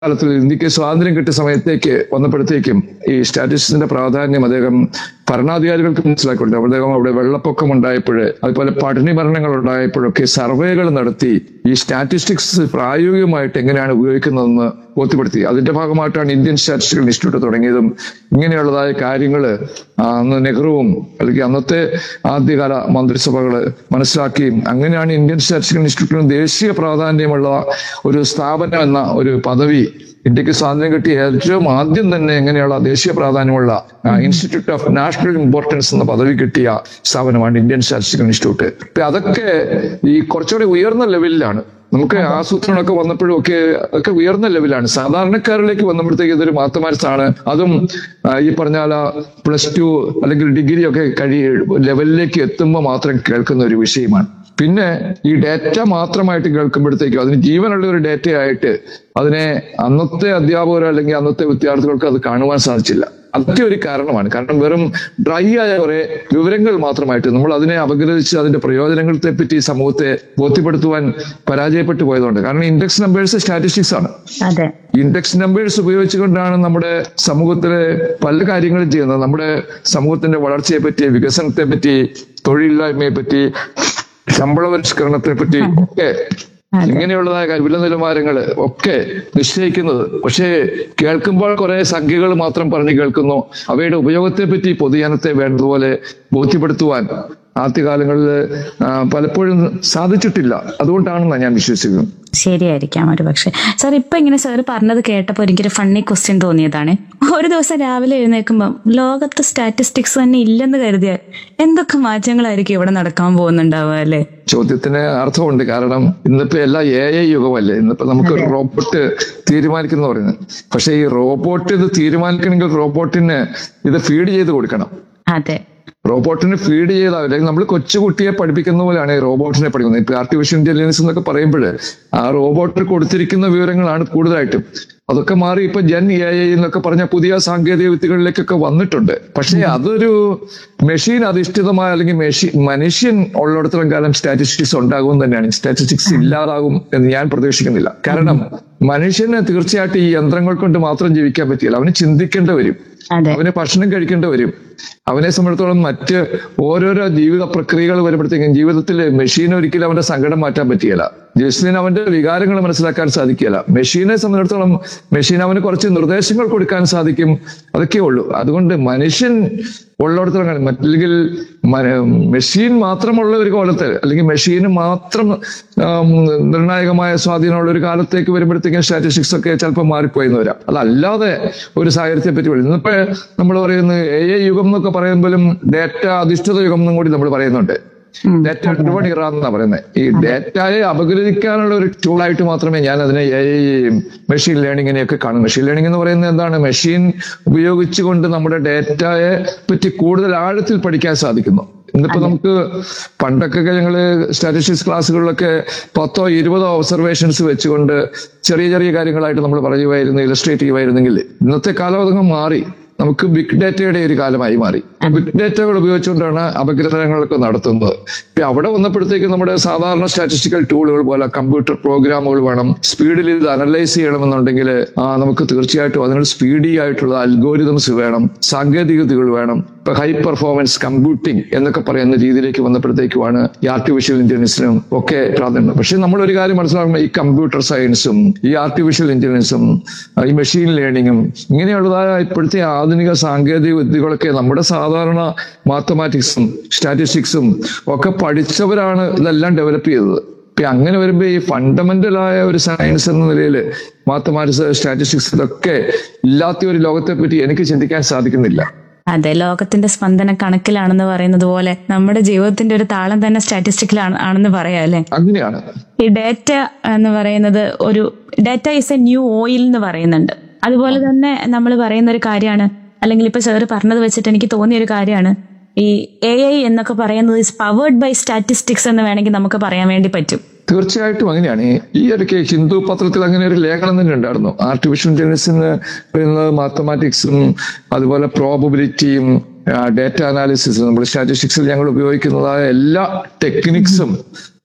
കാലത്തിൽ ഇന്ത്യക്ക് സ്വാതന്ത്ര്യം കിട്ടിയ സമയത്തേക്ക് വന്നപ്പോഴത്തേക്കും ഈ സ്റ്റാറ്റിസ്റ്റിക്സിന്റെ പ്രാധാന്യം അദ്ദേഹം ഭരണാധികാരികൾക്ക് മനസ്സിലാക്കിയിട്ടുണ്ട് അദ്ദേഹം അവിടെ വെള്ളപ്പൊക്കം ഉണ്ടായപ്പോൾ അതുപോലെ പട്ടിണി മരണങ്ങൾ ഉണ്ടായപ്പോഴൊക്കെ സർവേകൾ നടത്തി ഈ സ്റ്റാറ്റിസ്റ്റിക്സ് പ്രായോഗികമായിട്ട് എങ്ങനെയാണ് ഉപയോഗിക്കുന്നതെന്ന് ബോധ്യപ്പെടുത്തി അതിന്റെ ഭാഗമായിട്ടാണ് ഇന്ത്യൻ സ്റ്റാറ്റിസ്റ്റിക്കൽ ഇൻസ്റ്റിറ്റ്യൂട്ട് തുടങ്ങിയതും ഇങ്ങനെയുള്ളതായ കാര്യങ്ങൾ അന്ന് നെഹ്റുവും അല്ലെങ്കിൽ അന്നത്തെ ആദ്യകാല മന്ത്രിസഭകള് മനസ്സിലാക്കുകയും അങ്ങനെയാണ് ഇന്ത്യൻ സ്റ്റാറ്റിസ്റ്റിക്കൽ ഇൻസ്റ്റിറ്റ്യൂട്ടിന് ദേശീയ പ്രാധാന്യമുള്ള ഒരു സ്ഥാപനം എന്ന ഒരു പദവി ഇന്ത്യക്ക് സ്വാതന്ത്ര്യം കിട്ടിയ ഏറ്റവും ആദ്യം തന്നെ എങ്ങനെയുള്ള ദേശീയ പ്രാധാന്യമുള്ള ഇൻസ്റ്റിറ്റ്യൂട്ട് ഓഫ് നാഷണൽ ഇമ്പോർട്ടൻസ് എന്ന പദവി കിട്ടിയ സ്ഥാപനമാണ് ഇന്ത്യൻ സ്റ്റാറ്റിസ്റ്റിക്കൽ ഇൻസ്റ്റിറ്റ്യൂട്ട് അപ്പൊ അതൊക്കെ ഈ കുറച്ചുകൂടി ഉയർന്ന ലെവലിലാണ് നമുക്ക് ആസൂത്രണമൊക്കെ വന്നപ്പോഴും ഒക്കെ ഒക്കെ ഉയർന്ന ലെവലാണ് സാധാരണക്കാരിലേക്ക് വന്നപ്പോഴത്തേക്ക് ഇതൊരു മാത്തമാറ്റിക്സാണ് അതും ആ, ഈ പറഞ്ഞാൽ പ്ലസ് ടു അല്ലെങ്കിൽ ഡിഗ്രി ഒക്കെ കഴിയ ലെവലിലേക്ക് എത്തുമ്പോൾ മാത്രം കേൾക്കുന്ന ഒരു വിഷയമാണ് പിന്നെ ഈ ഡേറ്റ മാത്രമായിട്ട് കേൾക്കുമ്പോഴത്തേക്കും അതിന് ജീവനുള്ള ഒരു ഡേറ്റയായിട്ട് അതിനെ അന്നത്തെ അധ്യാപകരോ അല്ലെങ്കിൽ അന്നത്തെ വിദ്യാർത്ഥികൾക്ക് അത് കാണുവാൻ സാധിച്ചില്ല അതൊക്കെ ഒരു കാരണമാണ് കാരണം വെറും ഡ്രൈ ആയ കുറെ വിവരങ്ങൾ മാത്രമായിട്ട് നമ്മൾ അതിനെ അപഗ്രഥിച്ച് അതിന്റെ പ്രയോജനങ്ങളെ പറ്റി സമൂഹത്തെ ബോധ്യപ്പെടുത്തുവാൻ പരാജയപ്പെട്ടു പോയതുകൊണ്ട് കാരണം ഇൻഡെക്സ് നമ്പേഴ്സ് സ്റ്റാറ്റിസ്റ്റിക്സ് ആണ് അതെ ഇൻഡെക്സ് നമ്പേഴ്സ് ഉപയോഗിച്ചുകൊണ്ടാണ് നമ്മുടെ സമൂഹത്തിലെ പല കാര്യങ്ങളും ചെയ്യുന്നത് നമ്മുടെ സമൂഹത്തിന്റെ വളർച്ചയെ പറ്റി വികസനത്തെ പറ്റി തൊഴിലില്ലായ്മയെ പറ്റി ശമ്പള പരിഷ്കരണത്തെ പറ്റി ഒക്കെ ഇങ്ങനെയുള്ളതായ കാര്യം വില നിലവാരങ്ങള് ഒക്കെ നിശ്ചയിക്കുന്നത് പക്ഷേ കേൾക്കുമ്പോൾ കുറെ സംഖ്യകൾ മാത്രം പറഞ്ഞു കേൾക്കുന്നു അവയുടെ ഉപയോഗത്തെ പറ്റി പൊതുജനത്തെ വേണ്ടതുപോലെ ബോധ്യപ്പെടുത്തുവാൻ ആദ്യകാലങ്ങളിൽ ആ, പലപ്പോഴും സാധിച്ചിട്ടില്ല അതുകൊണ്ടാണെന്നാണ് ഞാൻ വിശ്വസിക്കുന്നത് ശരിയായിരിക്കാം ഒരു പക്ഷെ സാർ ഇപ്പൊ ഇങ്ങനെ സാർ പറഞ്ഞത് കേട്ടപ്പോൾ എനിക്കൊരു ഫണ്ണി ക്വസ്റ്റ്യൻ തോന്നിയതാണ് ഒരു ദിവസം രാവിലെ എഴുന്നേൽക്കുമ്പോൾ ലോകത്ത് സ്റ്റാറ്റിസ്റ്റിക്സ് തന്നെ ഇല്ലെന്ന് കരുതിയാൽ എന്തൊക്കെ മാറ്റങ്ങളായിരിക്കും ഇവിടെ നടക്കാൻ പോകുന്നുണ്ടാവുക അല്ലേ ചോദ്യത്തിന് അർത്ഥമുണ്ട് കാരണം ഇന്നിപ്പോ എല്ലാം എ ഐ യുഗമല്ലേ ഇന്നിപ്പോ നമുക്ക് ഒരു റോബോട്ട് തീരുമാനിക്കുന്ന പറയുന്നത് പക്ഷെ ഈ റോബോട്ട് ഇത് തീരുമാനിക്കണമെങ്കിൽ റോബോട്ടിന് ഇത് ഫീഡ് ചെയ്ത് കൊടുക്കണം അതെ റോബോട്ടിന് ഫീഡ് ചെയ്ത അല്ലെങ്കിൽ നമ്മൾ കൊച്ചുകുട്ടിയെ പഠിപ്പിക്കുന്ന പോലെയാണ് ഈ റോബോട്ടിനെ പഠിക്കുന്നത് ഇപ്പൊ ആർട്ടിഫിഷ്യൽ ഇന്റലിജൻസ് എന്നൊക്കെ പറയുമ്പോൾ ആ റോബോട്ടിന് കൊടുത്തിരിക്കുന്ന വിവരങ്ങളാണ് കൂടുതലായിട്ടും അതൊക്കെ മാറി ഇപ്പൊ ജൻ എ ഐ എന്നൊക്കെ പറഞ്ഞ പുതിയ സാങ്കേതിക വിദ്യകളിലേക്കൊക്കെ വന്നിട്ടുണ്ട് പക്ഷേ അതൊരു മെഷീൻ അധിഷ്ഠിതമായ അല്ലെങ്കിൽ മെഷീൻ മനുഷ്യൻ ഉള്ളിടത്തോളം കാലം സ്റ്റാറ്റിസ്റ്റിക്സ് ഉണ്ടാകും തന്നെയാണ് സ്റ്റാറ്റിസ്റ്റിക്സ് ഇല്ലാതാകും എന്ന് ഞാൻ പ്രതീക്ഷിക്കുന്നില്ല കാരണം മനുഷ്യന് തീർച്ചയായിട്ടും ഈ യന്ത്രങ്ങൾ കൊണ്ട് മാത്രം ജീവിക്കാൻ പറ്റില്ല അവന് ചിന്തിക്കേണ്ടി വരും അതെ അവന് ഭക്ഷണം കഴിക്കേണ്ടി വരും അവനെ സംബന്ധിച്ചിടത്തോളം മറ്റ് ഓരോരോ ജീവിത പ്രക്രിയകൾ വരുമ്പോഴത്തേക്കും ജീവിതത്തിൽ മെഷീൻ ഒരിക്കലും അവന്റെ സങ്കടം മാറ്റാൻ പറ്റിയല്ല ജസ്റ്റിന് അവന്റെ വികാരങ്ങൾ മനസ്സിലാക്കാൻ സാധിക്കില്ല മെഷീനെ സംബന്ധിച്ചിടത്തോളം മെഷീൻ അവന് കുറച്ച് നിർദ്ദേശങ്ങൾ കൊടുക്കാൻ സാധിക്കും അതൊക്കെ ഉള്ളൂ അതുകൊണ്ട് മനുഷ്യൻ ഉള്ളിടത്തോളം കാലം മറ്റല്ലെങ്കിൽ മന- മെഷീൻ മാത്രമുള്ള ഒരു കാലത്ത് അല്ലെങ്കിൽ മെഷീന് മാത്രം ആം, നിർണായകമായ സ്വാധീനമുള്ള ഒരു കാലത്തേക്ക് വരുമ്പോഴത്തേക്കും സ്റ്റാറ്റിസ്റ്റിക്സ് ഒക്കെ ചിലപ്പോൾ മാറിപ്പോയെന്ന് വരാം അതല്ലാതെ ഒരു സാഹചര്യത്തെ പറ്റി പറയും ഇന്നിപ്പോ നമ്മൾ പറയുന്നത് എ ഐ യുഗം എന്നൊക്കെ പറയുമ്പോഴും ഡേറ്റ അധിഷ്ഠിത യുഗം എന്നും കൂടി നമ്മൾ പറയുന്നുണ്ട് ഡേറ്റ ഡ്രിവൺ ഇറ എന്നാ പറയുന്നത് ഈ ഡേറ്റയെ അപഗ്രഥിക്കാനുള്ള ഒരു ടൂളായിട്ട് മാത്രമേ ഞാൻ അതിനെ എ മെഷീൻ ലേണിങ്ങിനെയൊക്കെ കാണും മെഷീൻ ലേണിംഗ് എന്ന് പറയുന്നത് എന്താണ് മെഷീൻ ഉപയോഗിച്ചുകൊണ്ട് നമ്മുടെ ഡേറ്റയെ പറ്റി കൂടുതൽ ആഴത്തിൽ പഠിക്കാൻ സാധിക്കുന്നു ഇന്നിപ്പോ നമുക്ക് പണ്ടൊക്കെ ഞങ്ങള് സ്റ്റാറ്റിസ്റ്റിക്സ് ക്ലാസ്സുകളിലൊക്കെ പത്തോ ഇരുപതോ ഒബ്സർവേഷൻസ് വെച്ചുകൊണ്ട് ചെറിയ ചെറിയ കാര്യങ്ങളായിട്ട് നമ്മൾ പറയുമായിരുന്നു ഇലസ്ട്രേറ്റീവ് ആയിരുന്നെങ്കിൽ ഇന്നത്തെ കാലം അതങ്ങ് മാറി നമുക്ക് ബിഗ് ഡേറ്റയുടെ ഒരു കാലമായി മാറി ബിഗ് ഡേറ്റകൾ ഉപയോഗിച്ചുകൊണ്ടാണ് അപഗ്രഥനങ്ങളൊക്കെ നടത്തുന്നത് ഇപ്പൊ അവിടെ വന്നപ്പോഴത്തേക്ക് നമ്മുടെ സാധാരണ സ്റ്റാറ്റിസ്റ്റിക്കൽ ടൂളുകൾ പോലെ കമ്പ്യൂട്ടർ പ്രോഗ്രാമുകൾ വേണം സ്പീഡിൽ ഇത് അനലൈസ് ചെയ്യണമെന്നുണ്ടെങ്കിൽ ആ, നമുക്ക് തീർച്ചയായിട്ടും അതിനുള്ള സ്പീഡി ആയിട്ടുള്ള അൽഗോരിതംസ് വേണം സാങ്കേതികതകൾ വേണം ഇപ്പൊ ഹൈ പെർഫോമൻസ് കമ്പ്യൂട്ടിംഗ് എന്നൊക്കെ പറയുന്ന രീതിയിലേക്ക് വന്നപ്പോഴത്തേക്കുമാണ് ഈ ആർട്ടിഫിഷ്യൽ ഇന്റലിജൻസിനും ഒക്കെ പ്രാധാന്യം പക്ഷെ നമ്മൾ ഒരു കാര്യം മനസ്സിലാക്കുമ്പോൾ ഈ കമ്പ്യൂട്ടർ സയൻസും ഈ ആർട്ടിഫിഷ്യൽ ഇന്റലിജൻസും ആ, ഈ മെഷീൻ ലേണിങ്ങും ഇങ്ങനെയുള്ളതായ ഇപ്പോഴത്തെ ആധുനിക സാങ്കേതിക വിദ്യകളൊക്കെ നമ്മുടെ സാധാരണ മാത്തമാറ്റിക്സും സ്റ്റാറ്റിസ്റ്റിക്സും ഒക്കെ പഠിച്ചവരാണ് ഇതെല്ലാം ഡെവലപ്പ് ചെയ്തത് ഇപ്പൊ അങ്ങനെ വരുമ്പോ ഈ ഫണ്ടമെന്റൽ ആയ ഒരു സയൻസ് എന്ന നിലയിൽ മാത്തമാറ്റിക്സ് സ്റ്റാറ്റിസ്റ്റിക്സ് ഇതൊക്കെ ഇല്ലാത്ത ഒരു ലോകത്തെ പറ്റി എനിക്ക് ചിന്തിക്കാൻ സാധിക്കുന്നില്ല അതെ ലോകത്തിന്റെ സ്പന്ദനം കണക്കിലാണെന്ന് പറയുന്നത് പോലെ നമ്മുടെ ജീവിതത്തിന്റെ ഒരു താളം തന്നെ സ്റ്റാറ്റിസ്റ്റിക്കലാണ് ആണെന്ന് പറയാം അല്ലെ അങ്ങനെയാണ് ഈ ഡേറ്റ എന്ന് പറയുന്നത് ഒരു data is a new oil എന്ന് പറയുന്നുണ്ട് അതുപോലെ തന്നെ നമ്മൾ പറയുന്ന ഒരു കാര്യമാണ് അല്ലെങ്കിൽ ഇപ്പൊ സാറ് പറഞ്ഞത് വെച്ചിട്ട് എനിക്ക് തോന്നിയ ഒരു കാര്യമാണ് ഈ എ ഐ എന്നൊക്കെ പറയുന്നത് ഇസ് പവേർഡ് ബൈ സ്റ്റാറ്റിസ്റ്റിക്സ് എന്ന് വേണമെങ്കിൽ നമുക്ക് പറയാൻ വേണ്ടി പറ്റും തീർച്ചയായിട്ടും അങ്ങനെയാണ് ഈ- ഈ ഇടയ്ക്ക് ഹിന്ദു പത്രത്തിൽ അങ്ങനെ ഒരു ലേഖനം തന്നെ ഉണ്ടായിരുന്നു ആർട്ടിഫിഷ്യൽ ഇന്റലിജൻസിന് പറയുന്നത് മാത്തമാറ്റിക്സും അതുപോലെ പ്രോബബിലിറ്റിയും ഡേറ്റ അനാലിസിസും നമ്മുടെ സ്റ്റാറ്റിസ്റ്റിക്സിൽ ഞങ്ങൾ ഉപയോഗിക്കുന്നതായ എല്ലാ ടെക്നിക്സും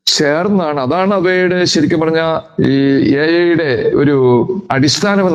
ചേർന്നാണ് അതാണ് അവയുടെ ശരിക്കും പറഞ്ഞ ഈ എ ഐയുടെ ഒരു അടിസ്ഥാനം എന്ന്